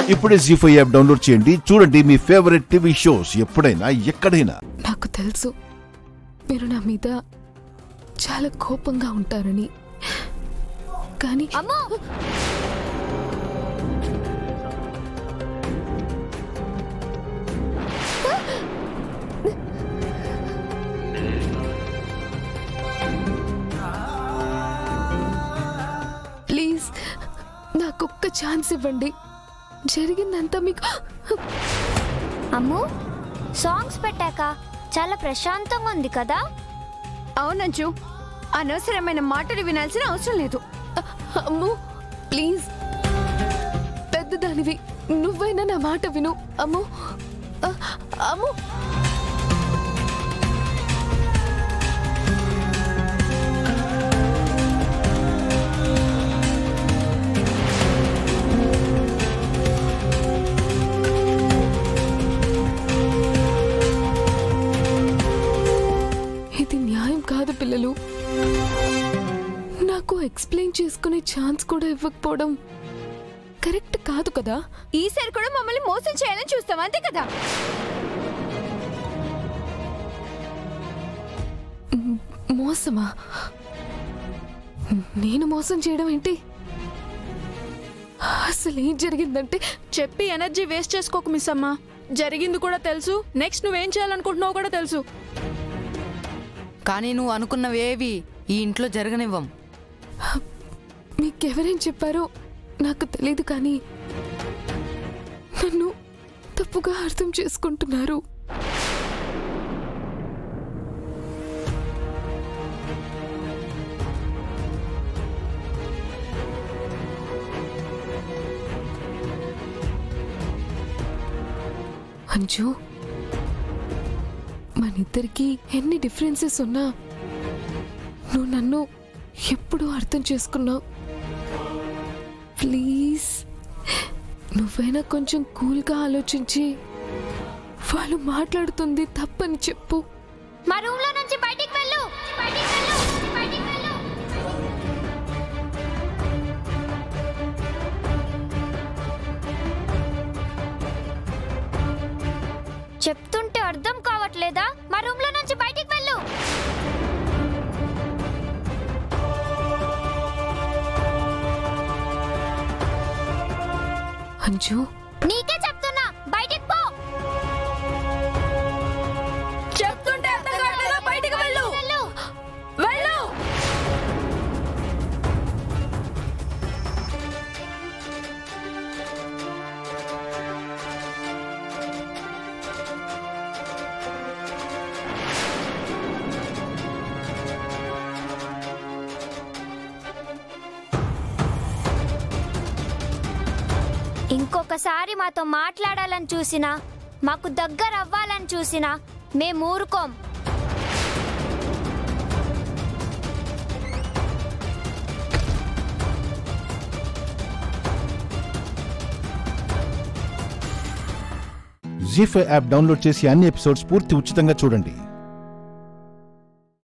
ఇప్పుడే G five app download చేయండి చూడండి మీ ఫేవరెట్ టీవీ షోస్ ఎప్పుడైనా ఎక్కడైనా నాకు తెలుసు మీరు నా మీద చాలా కోపంగా ఉంటారని కానీ అమ్మో ప్లీజ్ నాకొక్క ఛాన్స్ ఇవ్వండి జరిగిందంతా మీకు అమ్ము సాంగ్స్ పెట్టాక చాలా ప్రశాంతంగా ఉంది కదా అవునంచు అనవసరమైన మాటలు వినాల్సిన అవసరం లేదు అమ్ము ప్లీజ్ పెద్దదానివి నువ్వైనా నా మాట విను అమ్ము అ, అమ్ము ఇది న్యాయం కాదు పిల్లలు నాకు ఎక్స్ప్లెయిన్ చేసుకునే ఛాన్స్ కూడా ఇవ్వకపోవడం కరెక్ట్ కాదు కదా ఈసారి కూడా మమ్మల్ని మోసం చేయాలని చూస్తాం అంతే కదా మోసమా నేను మోసం చేయడం ఏంటి అసలు ఏం జరిగిందంటే చెప్పి ఎనర్జీ వేస్ట్ చేసుకోకు మిస్ అమ్మా జరిగింది కూడా తెలుసు నెక్స్ట్ నువ్వేం చేయాలనుకుంటున్నావు కూడా తెలుసు కానీ నువ్వు అనుకున్నవేవి ఈ ఇంట్లో జరగనివ్వం మీకెవరేం చెప్పారో నాకు తెలియదు కానీ నన్ను తప్పుగా అర్థం చేసుకుంటున్నారు అంజు మనిద్దరికి ఎన్ని డిఫరెన్సెస్ ఉన్నా నువ్వు నన్ను ఎప్పుడూ అర్థం చేసుకున్నావు ప్లీజ్ నువ్వైనా కొంచెం కూల్గా ఆలోచించి వాళ్ళు మాట్లాడుతుంది తప్పని చెప్పు మా రూమ్ లో నుంచి బయటికి వెళ్ళు బయటికి వెళ్ళు బయటికి వెళ్ళు చెప్తుంటే అర్థం కావట్లేదా మా రూమ్ లో నుంచి బయటికి వెళ్ళు అంజు నీకే చెప్తున్నా బయటికి పో చెప్తుంటే అర్థం కావట్లేదా బయటికి వెళ్ళు వెళ్ళు వెళ్ళు ఇంకొకసారి మాతో మాట్లాడాలని చూసినా మాకు దగ్గర అవ్వాలని చూసినా మేము ఊరుకోం జీ ఫైవ్ యాప్ డౌన్లోడ్ చేసి అన్ని ఎపిసోడ్స్ పూర్తి ఉచితంగా చూడండి